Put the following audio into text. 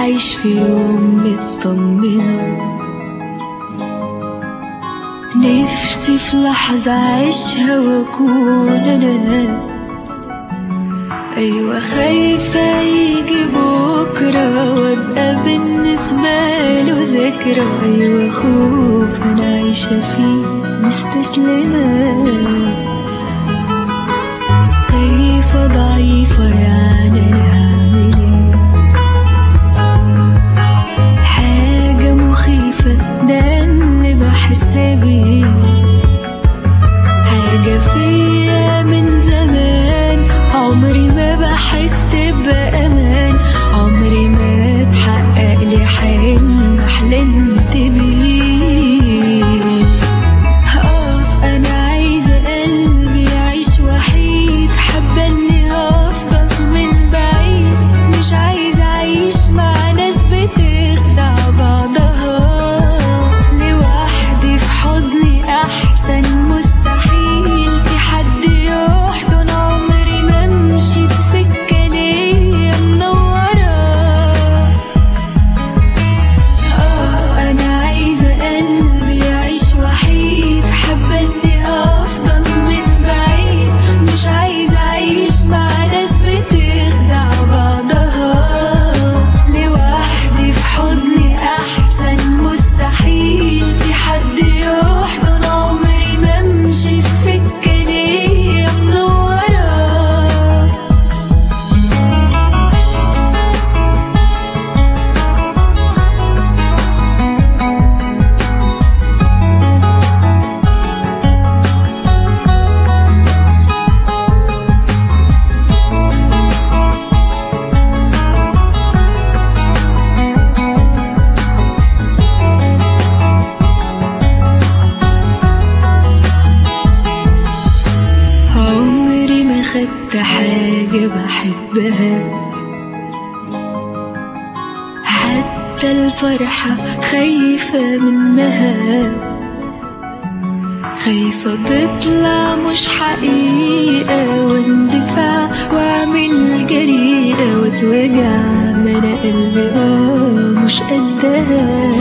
أعيش في يوم مطمنة نفسي في لحظة أعيشها وأكون أنا أيوة خايفة يجي بكرة وأبقى بالنسبة له ذكرى أيوة خوف أنا عايشة فيه مستسلمة خايفة ضعيفة يعني أنا هعمل إيه حاجة مخيفة ده اللي بحس بيه حاجة فيا من زمان عمري ما بحس بأمان عمري ما اتحقق لي حلم حلمت بيه اه انا عايزة قلبي يعيش وحيد حابة اني افضل من بعيد مش عايزة اعيش مع ناس بتخدع بعضها لوحدي في حضني احسن مستحيل في حد يحضن عمري ما مشيت سكة ليا منورة اه انا عايزة قلبي يعيش وحيد حابة اني افضل من بعيد مش عايزة اعيش مع ناس بتخدع بعضها لوحدي في حضني احسن مستحيل في حد يحضن عمري ما امشي السكة ليا منورة عمري ما خدت حاجة بحبها حتى الفرحة خايفة منها خايفة تطلع مش حقيقة واندفاع واعمل جريئة واتوجع ما انا قلبي اه مش قدها